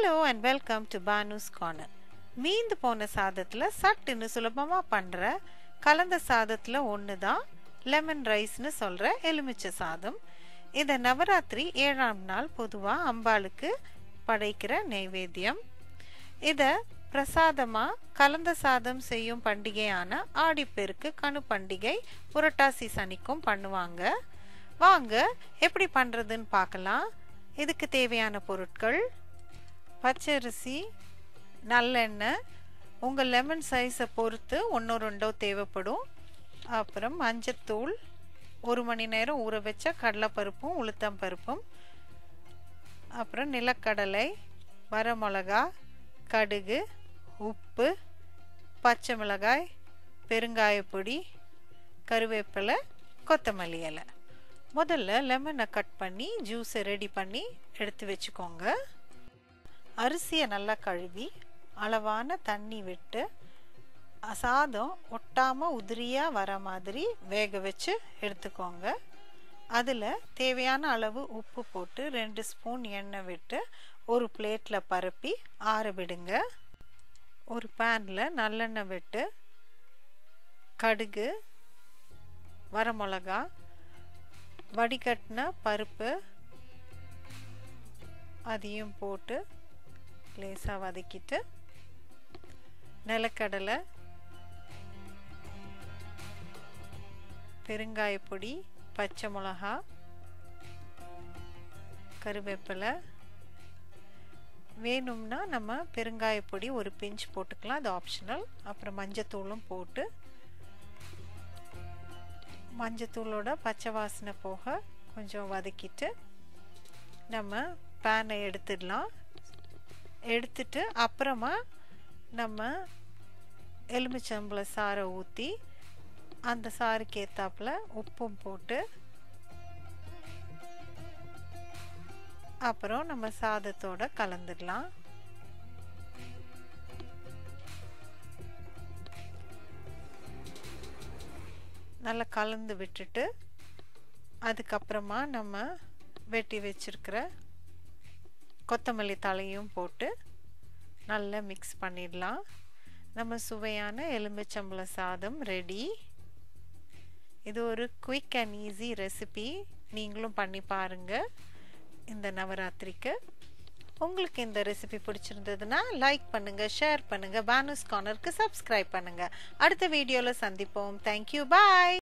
hello and welcome to Banu's corner மீந்து போன சாதத்தில் சட்டுன்னு சுலபமாக பண்ணுற கலந்த சாதத்தில் ஒன்று தான் லெமன் ரைஸ்னு சொல்கிற எலுமிச்சை சாதம் இதை நவராத்திரி ஏழாம் நாள் பொதுவாக அம்பாளுக்கு படைக்கிற நைவேத்தியம் இதை பிரசாதமாக கலந்த சாதம் செய்யும் பண்டிகையான ஆடிப்பெருக்கு கணு பண்டிகை புரட்டாசி சனிக்கும் பண்ணுவாங்க வாங்க எப்படி பண்ணுறதுன்னு பார்க்கலாம் இதுக்கு தேவையான பொருட்கள் பச்சரிசி நல்லெண்ணெய் உங்கள் லெமன் சைஸை பொறுத்து ஒன்றோ ரெண்டோ தேவைப்படும் அப்புறம் மஞ்சத்தூள் ஒரு மணி நேரம் ஊற வச்ச கடலைப்பருப்பும் உளுத்தம் பருப்பும் அப்புறம் நிலக்கடலை வரமிளகா கடுகு உப்பு பச்சை மிளகாய் பெருங்காயப்பொடி கருவேப்பிலை கொத்தமல்லி இலை முதல்ல லெமனை கட் பண்ணி ஜூஸை ரெடி பண்ணி எடுத்து வச்சுக்கோங்க அரிசியை நல்லா கழுவி அளவான தண்ணி விட்டு சாதம் ஒட்டாமல் உதிரியாக வர மாதிரி வேக வச்சு எடுத்துக்கோங்க அதில் தேவையான அளவு உப்பு போட்டு ரெண்டு ஸ்பூன் எண்ணெய் விட்டு ஒரு பிளேட்டில் பரப்பி ஆற விடுங்க ஒரு பேனில் நல்லெண்ணெய் விட்டு கடுகு வரமிளகா வடிகட்டின பருப்பு அதையும் போட்டு லேசாக வதக்கிட்டு நிலக்கடலை பெருங்காயப்பொடி பச்சை மிளகா கருவேப்பிலை வேணும்னா நம்ம பெருங்காயப்பொடி ஒரு பிஞ்ச் போட்டுக்கலாம் அது ஆப்ஷனல் அப்புறம் மஞ்சத்தூளும் போட்டு மஞ்சத்தூளோட பச்சை வாசனை போக கொஞ்சம் வதக்கிட்டு நம்ம பேனை எடுத்துடலாம் எடுத்துட்டு அப்புறமா நம்ம எலுமிச்சம்பள சாரை ஊற்றி அந்த சாருக்கு ஏற்றாப்புல உப்பும் போட்டு அப்புறம் நம்ம சாதத்தோட கலந்துடலாம் நல்லா கலந்து விட்டுட்டு அதுக்கப்புறமா நம்ம வெட்டி வச்சிருக்கிற கொத்தமல்லி தலையும் போட்டு நல்லா மிக்ஸ் பண்ணிடலாம் நம்ம சுவையான எலுமிச்சம்பள சாதம் ரெடி இது ஒரு குயிக் அண்ட் ஈஸி ரெசிபி நீங்களும் பண்ணி பாருங்கள் இந்த நவராத்திரிக்கு உங்களுக்கு இந்த ரெசிபி பிடிச்சிருந்ததுன்னா லைக் பண்ணுங்க ஷேர் பண்ணுங்க பானுஸ் கார்னருக்கு சப்ஸ்கிரைப் பண்ணுங்க அடுத்த வீடியோவில் சந்திப்போம் தேங்க்யூ பாய்